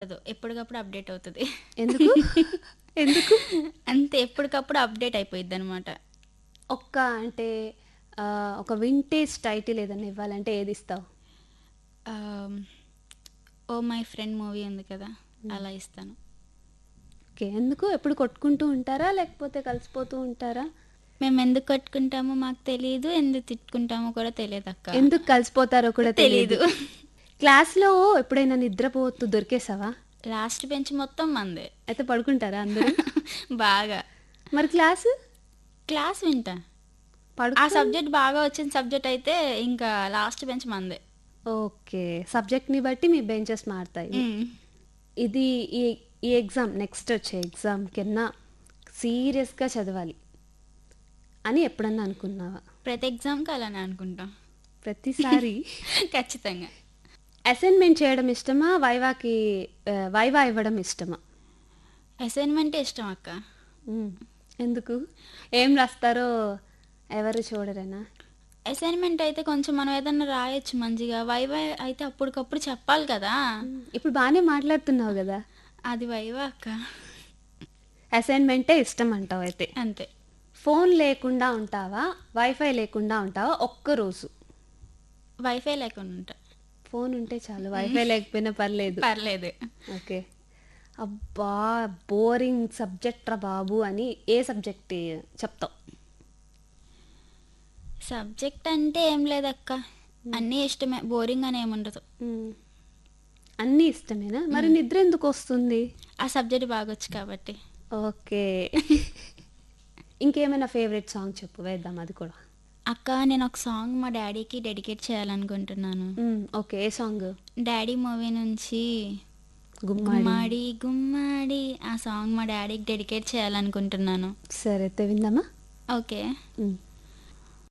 ఉండదు ఎప్పటికప్పుడు అప్డేట్ అవుతుంది ఎందుకు ఎందుకు అంతే ఎప్పటికప్పుడు అప్డేట్ అయిపోయింది అనమాట ఒక్క అంటే ఆ, ఒక వింటేజ్ టైటిల్ ఏదైనా ఇవ్వాలంటే ఏది ఇస్తావు ఓ మై ఫ్రెండ్ మూవీ ఉంది కదా అలా ఇస్తాను ఓకే ఎందుకు ఎప్పుడు కొట్టుకుంటూ ఉంటారా లేకపోతే కలిసిపోతూ ఉంటారా మేము ఎందుకు కట్టుకుంటామో మాకు తెలియదు ఎందుకు తిట్టుకుంటామో కూడా తెలియదు అక్క ఎందుకు కలిసిపోతారో కూడా తెలియదు తెలీదు. క్లాస్లో ఎప్పుడైనా నిద్రపోతూ దొరికేసావా లాస్ట్ బెంచ్ మొత్తం మందే అయితే పడుకుంటారా అందరూ బాగా మరి క్లాసు క్లాస్ వింటా ఆ పడుకో సబ్జెక్ట్ బాగా వచ్చిన సబ్జెక్ట్ అయితే ఇంకా లాస్ట్ బెంచ్ మందే ఓకే సబ్జెక్ట్ని బట్టి మీ బెంచెస్ మారుతాయి మ్మ్. ఇది ఈ ఈ ఎగ్జామ్ నెక్స్ట్ వచ్చే ఎగ్జామ్ కింద సీరియస్గా చదవాలి అని ఎప్పుడన్నా అనుకున్నావా ప్రతి ఎగ్జామ్కి అలానే అనుకుంటాం ప్రతిసారి ఖచ్చితంగా అసైన్మెంట్ చేయడం ఇష్టమా వైవాకి ఆ, వైవా ఇవ్వడం ఇష్టమా అసైన్మెంట్ ఇష్టం అక్క మ్మ్. ఎందుకు ఏం రాస్తారో ఎవరు చూడరేనా అసైన్మెంట్ అయితే కొంచెం మనం ఏదన్నా రాయొచ్చు మంచిగా వైవా అయితే అప్పటికప్పుడు చెప్పాలి కదా ఇప్పుడు బాగానే మాట్లాడుతున్నావు కదా అది వైవా అక్క అసైన్మెంటే ఇష్టం అంటావు అయితే అంతే ఫోన్ లేకుండా ఉంటావా వైఫై లేకుండా ఉంటావా ఒక్క రోజు వైఫై లేకుండా ఉంటా ఫోన్ ఉంటే చాలు వైఫై లేకపోయినా పర్లేదు పర్లేదు ఓకే అబ్బా బోరింగ్ సబ్జెక్ట్ రా బాబు అని ఏ సబ్జెక్ట్ చెప్తావు సబ్జెక్ట్ అంటే ఏం లేదక్క అన్నీ ఇష్టమే బోరింగ్ అని ఏముండదు మ్మ్. అన్నీ ఇష్టమేనా మరి నిద్ర ఎందుకు వస్తుంది ఆ సబ్జెక్ట్ బాగొచ్చు కాబట్టి ఓకే ఇంకేమైనా ఫేవరెట్ సాంగ్ చెప్పు వేద్దాం అది కూడా అక్క నేను ఒక సాంగ్ మా డాడీకి డెడికేట్ చేయాలనుకుంటున్నాను hmm, okay a song daddy movie నుంచి గుమ్మాడి గుమ్మాడి గుమ్మాడి ఆ సాంగ్ మా డాడీకి డెడికేట్ చేయాలనుకుంటున్నాను సరే అయితే విందామా ఓకే మ్మ్.